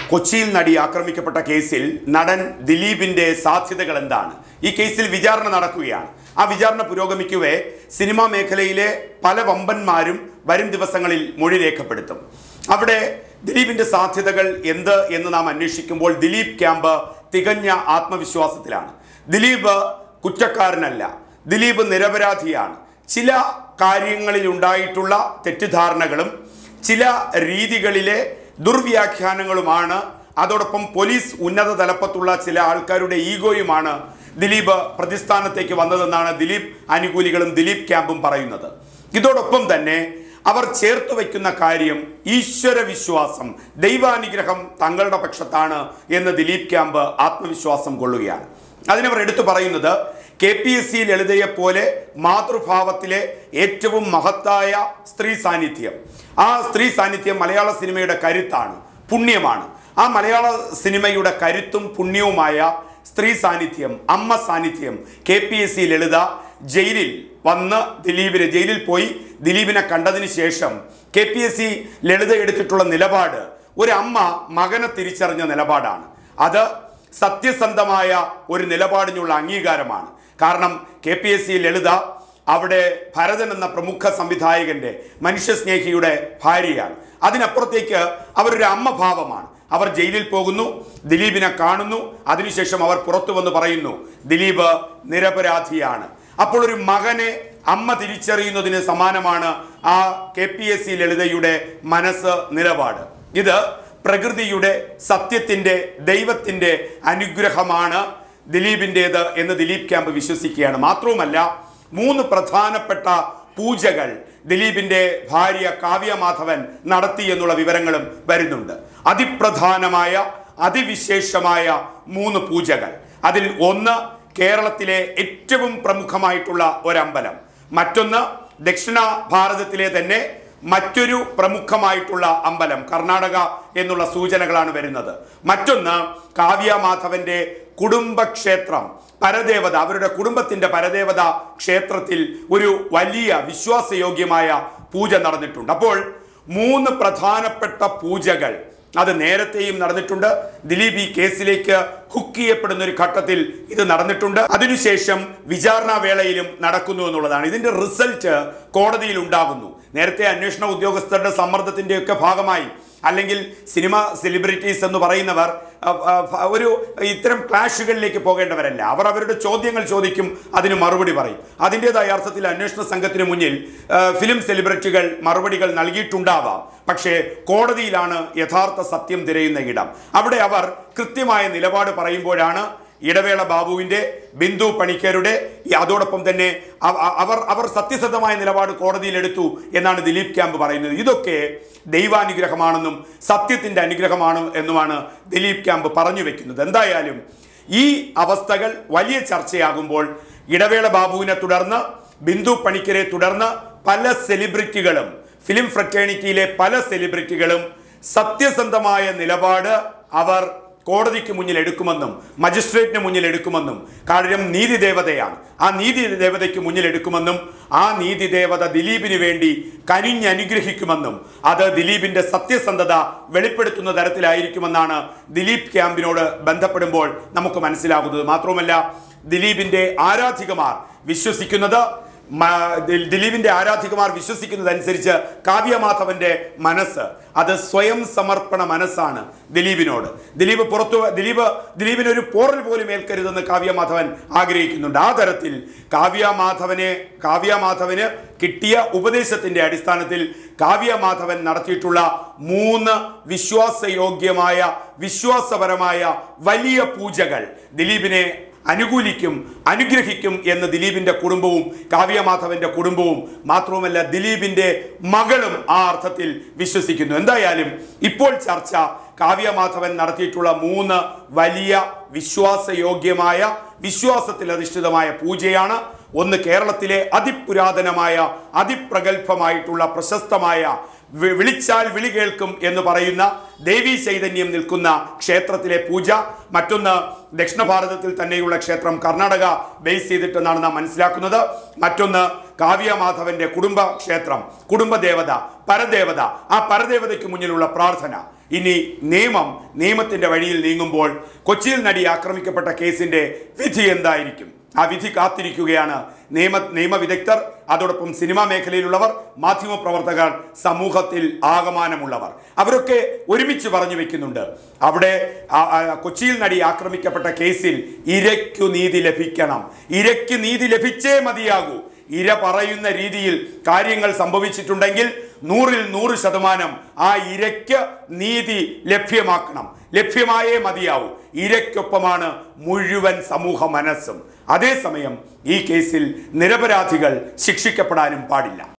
കൊച്ചിയിൽ നടി ആക്രമിക്കപ്പെട്ട കേസിൽ നടൻ ദിലീപിന്റെ സാധ്യതകൾ എന്താണ് ഈ കേസിൽ വിചാരണ നടക്കുകയാണ് ആ വിചാരണ പുരോഗമിക്കവേ സിനിമാ മേഖലയിലെ പല വമ്പന്മാരും വരും ദിവസങ്ങളിൽ മൊഴി രേഖപ്പെടുത്തും അവിടെ ദിലീപിന്റെ സാധ്യതകൾ എന്ത് എന്ന് നാം അന്വേഷിക്കുമ്പോൾ ദിലീപ് ക്യാമ്പ് തികഞ്ഞ ആത്മവിശ്വാസത്തിലാണ് ദിലീപ് കുറ്റക്കാരനല്ല ദിലീപ് നിരപരാധിയാണ് ചില കാര്യങ്ങളിൽ ഉണ്ടായിട്ടുള്ള തെറ്റിദ്ധാരണകളും ചില രീതികളിലെ ദുർവ്യാഖ്യാനങ്ങളുമാണ് അതോടൊപ്പം പോലീസ് ഉന്നത തലപ്പത്തുള്ള ചില ആൾക്കാരുടെ ഈഗോയുമാണ് ദിലീപ് പ്രതിസ്ഥാനത്തേക്ക് വന്നതെന്നാണ് ദിലീപ് അനുകൂലികളും ദിലീപ് ക്യാമ്പും പറയുന്നത് ഇതോടൊപ്പം തന്നെ അവർ ചേർത്ത് വയ്ക്കുന്ന കാര്യം ഈശ്വര വിശ്വാസം ദൈവാനുഗ്രഹം തങ്ങളുടെ പക്ഷത്താണ് എന്ന് ദിലീപ് ക്യാമ്പ് ആത്മവിശ്വാസം കൊള്ളുകയാണ് അതിനവർ എടുത്തു പറയുന്നത് കെ പി എസ് സി ലളിതയെ പോലെ മാതൃഭാവത്തിലെ ഏറ്റവും മഹത്തായ സ്ത്രീ സാന്നിധ്യം ആ സ്ത്രീ സാന്നിധ്യം മലയാള സിനിമയുടെ കരുത്താണ് പുണ്യമാണ് ആ മലയാള സിനിമയുടെ കരുത്തും പുണ്യവുമായ സ്ത്രീ സാന്നിധ്യം അമ്മ സാന്നിധ്യം K P S C Lalitha ജയിലിൽ വന്ന് ദിലീപിനെ ജയിലിൽ പോയി ദിലീപിനെ കണ്ടതിന് ശേഷം K P S C Lalitha എടുത്തിട്ടുള്ള നിലപാട് ഒരു അമ്മ മകനെ തിരിച്ചറിഞ്ഞ നിലപാടാണ് അത് സത്യസന്ധമായ ഒരു നിലപാടിനുള്ള അംഗീകാരമാണ് കാരണം K P S C Lalitha അവിടെ ഭരതൻ എന്ന പ്രമുഖ സംവിധായകന്റെ മനുഷ്യസ്നേഹിയുടെ ഭാര്യയാണ് അതിനപ്പുറത്തേക്ക് അവരൊരു അമ്മഭാവമാണ് അവർ ജയിലിൽ പോകുന്നു ദിലീപിനെ കാണുന്നു അതിനുശേഷം അവർ പുറത്തു വന്ന് പറയുന്നു ദിലീപ് നിരപരാധിയാണ് അപ്പോൾ ഒരു മകനെ അമ്മ തിരിച്ചറിയുന്നതിന് സമാനമാണ് ആ കെ പി എസ് സി ലളിതയുടെ മനസ്സ് നിലപാട് ഇത് പ്രകൃതിയുടെ സത്യത്തിൻ്റെ ദൈവത്തിൻ്റെ അനുഗ്രഹമാണ് ദിലീപിൻ്റേത് എന്ന് ദിലീപ് ക്യാമ്പ് വിശ്വസിക്കുകയാണ് മാത്രവുമല്ല മൂന്ന് പ്രധാനപ്പെട്ട പൂജകൾ ദിലീപിന്റെ ഭാര്യ കാവ്യ മാധവൻ നടത്തി എന്നുള്ള വിവരങ്ങളും വരുന്നുണ്ട് അതിപ്രധാനമായ അതിവിശേഷമായ മൂന്ന് പൂജകൾ അതിൽ ഒന്ന് കേരളത്തിലെ ഏറ്റവും പ്രമുഖമായിട്ടുള്ള ഒരമ്പലം മറ്റൊന്ന് ദക്ഷിണ ഭാരതത്തിലെ തന്നെ മറ്റൊരു പ്രമുഖമായിട്ടുള്ള അമ്പലം കർണാടക എന്നുള്ള സൂചനകളാണ് വരുന്നത് മറ്റൊന്ന് കാവ്യ മാധവന്റെ കുടുംബക്ഷേത്രം പരദേവത അവരുടെ കുടുംബത്തിന്റെ പരദേവത ക്ഷേത്രത്തിൽ ഒരു വലിയ വിശ്വാസയോഗ്യമായ പൂജ നടന്നിട്ടുണ്ട് അപ്പോൾ മൂന്ന് പ്രധാനപ്പെട്ട പൂജകൾ അത് നേരത്തെയും നടന്നിട്ടുണ്ട് ദിലീപ് ഈ കേസിലേക്ക് ഹുക്ക് ചെയ്യപ്പെടുന്ന ഒരു ഘട്ടത്തിൽ ഇത് നടന്നിട്ടുണ്ട് അതിനുശേഷം വിചാരണ വേളയിലും നടക്കുന്നു എന്നുള്ളതാണ് ഇതിന്റെ റിസൾട്ട് കോടതിയിൽ ഉണ്ടാകുന്നു നേരത്തെ അന്വേഷണ ഉദ്യോഗസ്ഥരുടെ സമ്മർദ്ദത്തിന്റെയൊക്കെ ഭാഗമായി അല്ലെങ്കിൽ സിനിമ സെലിബ്രിറ്റീസ് എന്ന് പറയുന്നവർ അ, അ, ഒരു ഇത്തരം ക്ലാഷുകളിലേക്ക് പോകേണ്ടവരല്ല അവർ അവരുടെ ചോദ്യങ്ങൾ ചോദിക്കും അതിന് മറുപടി പറയും അതിൻ്റെതായ അർത്ഥത്തിൽ അന്വേഷണ സംഘത്തിന് മുന്നിൽ ആ, ഫിലിം സെലിബ്രിറ്റികൾ മറുപടികൾ നൽകിയിട്ടുണ്ടാവാം പക്ഷേ കോടതിയിലാണ് യഥാർത്ഥ സത്യം തിരയുന്ന ഇടം അവിടെ അവർ കൃത്യമായ നിലപാട് പറയുമ്പോഴാണ് ഇടവേള ബാബുവിന്റെ ബിന്ദു പണിക്കരുടെ ഈ അതോടൊപ്പം തന്നെ അവ- അവർ അവർ സത്യസന്ധമായ നിലപാട് കോടതിയിൽ എടുത്തു എന്നാണ് ദിലീപ് ക്യാമ്പ് പറയുന്നത് ഇതൊക്കെ ദൈവാനുഗ്രഹമാണെന്നും സത്യത്തിന്റെ അനുഗ്രഹമാണ് എന്നുമാണ് ദിലീപ് ക്യാമ്പ് പറഞ്ഞു വെക്കുന്നത് എന്തായാലും ഈ അവസ്ഥകൾ വലിയ ചർച്ചയാകുമ്പോൾ ഇടവേള ബാബുവിനെ തുടർന്ന് ബിന്ദു പണിക്കരെ തുടർന്ന് പല സെലിബ്രിറ്റികളും ഫിലിം ഫ്രറ്റേണിറ്റിയിലെ പല സെലിബ്രിറ്റികളും സത്യസന്ധമായ നിലപാട് അവർ കോടതിക്ക് മുന്നിൽ എടുക്കുമെന്നും മജിസ്ട്രേറ്റിന് മുന്നിൽ എടുക്കുമെന്നും കാര്യം നീതി ദേവതയാണ് ആ നീതി ദേവതയ്ക്ക് മുന്നിൽ എടുക്കുമെന്നും ആ നീതി ദേവത ദിലീപിന് വേണ്ടി കനിഞ്ഞനുഗ്രഹിക്കുമെന്നും അത് ദിലീപിന്റെ സത്യസന്ധത വെളിപ്പെടുത്തുന്ന തരത്തിലായിരിക്കുമെന്നാണ് ദിലീപ് ക്യാമ്പിനോട് ബന്ധപ്പെടുമ്പോൾ നമുക്ക് മനസ്സിലാകുന്നത് മാത്രവുമല്ല ദിലീപിന്റെ ആരാധികമാർ വിശ്വസിക്കുന്നത് മ- ദി- ദിലീപിന്റെ ആരാധികമാർ വിശ്വസിക്കുന്നതനുസരിച്ച് കാവ്യമാധവന്റെ മനസ്സ് അത് സ്വയം സമർപ്പണ മനസ്സാണ് ദിലീപിനോട് ദിലീപ് പുറത്തു ദിലീപ് ദിലീപിന് ഒരു പോറൽ പോലും ഏൽക്കരുതെന്ന് കാവ്യമാധവൻ ആഗ്രഹിക്കുന്നുണ്ട് ആ തരത്തിൽ കാവ്യമാധവനെ കാവ്യമാധവന് കിട്ടിയ ഉപദേശത്തിന്റെ അടിസ്ഥാനത്തിൽ കാവ്യമാധവൻ നടത്തിയിട്ടുള്ള മൂന്ന് വിശ്വാസയോഗ്യമായ വിശ്വാസപരമായ വലിയ പൂജകൾ ദിലീപിനെ അനുകൂലിക്കും അനുഗ്രഹിക്കും എന്ന് ദിലീപിന്റെ കുടുംബവും കാവ്യമാധവന്റെ കുടുംബവും മാത്രവുമല്ല ദിലീപിന്റെ മകളും ആ അർത്ഥത്തിൽ വിശ്വസിക്കുന്നു എന്തായാലും ഇപ്പോൾ ചർച്ച കാവ്യമാധവൻ നടത്തിയിട്ടുള്ള മൂന്ന് വലിയ വിശ്വാസയോഗ്യമായ വിശ്വാസത്തിൽ അധിഷ്ഠിതമായ പൂജയാണ് ഒന്ന് കേരളത്തിലെ അതിപുരാതനമായ അതിപ്രഗത്ഭമായിട്ടുള്ള പ്രശസ്തമായ വി- വിളിച്ചാൽ വിളി കേൾക്കും എന്ന് പറയുന്ന ദേവീ ചൈതന്യം നിൽക്കുന്ന ക്ഷേത്രത്തിലെ പൂജ മറ്റൊന്ന് ദക്ഷിണ ഭാരതത്തിൽ തന്നെയുള്ള ക്ഷേത്രം കർണാടക ബേസ് ചെയ്തിട്ടെന്നാണ് നാം മനസ്സിലാക്കുന്നത് മറ്റൊന്ന് കാവ്യമാധവന്റെ കുടുംബ ക്ഷേത്രം കുടുംബദേവത പരദേവത ആ പരദേവതയ്ക്ക് മുന്നിലുള്ള പ്രാർത്ഥന ഇനി നിയമം നിയമത്തിന്റെ വഴിയിൽ നീങ്ങുമ്പോൾ കൊച്ചിയിൽ നടി ആക്രമിക്കപ്പെട്ട കേസിന്റെ വിധി എന്തായിരിക്കും ആ വിധി കാത്തിരിക്കുകയാണ് നിയമ നിയമവിദഗ്ധർ അതോടൊപ്പം സിനിമാ മേഖലയിലുള്ളവർ മാധ്യമപ്രവർത്തകർ സമൂഹത്തിൽ ആകമാനമുള്ളവർ അവരൊക്കെ ഒരുമിച്ച് പറഞ്ഞു വെക്കുന്നുണ്ട് അവിടെ ആ- ആ കൊച്ചിയിൽ നടി ആക്രമിക്കപ്പെട്ട കേസിൽ ഇരയ്ക്കു നീതി ലഭിക്കണം ഇരയ്ക്ക് നീതി ലഭിച്ചേ മതിയാകൂ ഇര പറയുന്ന രീതിയിൽ കാര്യങ്ങൾ സംഭവിച്ചിട്ടുണ്ടെങ്കിൽ നൂറിൽ നൂറ് ശതമാനം ആ ഇരയ്ക്ക് നീതി ലഭ്യമാക്കണം ലഭ്യമായേ മതിയാവൂ ഇരയ്ക്കൊപ്പമാണ് മുഴുവൻ സമൂഹ മനസ്സും അതേസമയം ഈ കേസിൽ നിരപരാധികൾ ശിക്ഷിക്കപ്പെടാനും പാടില്ല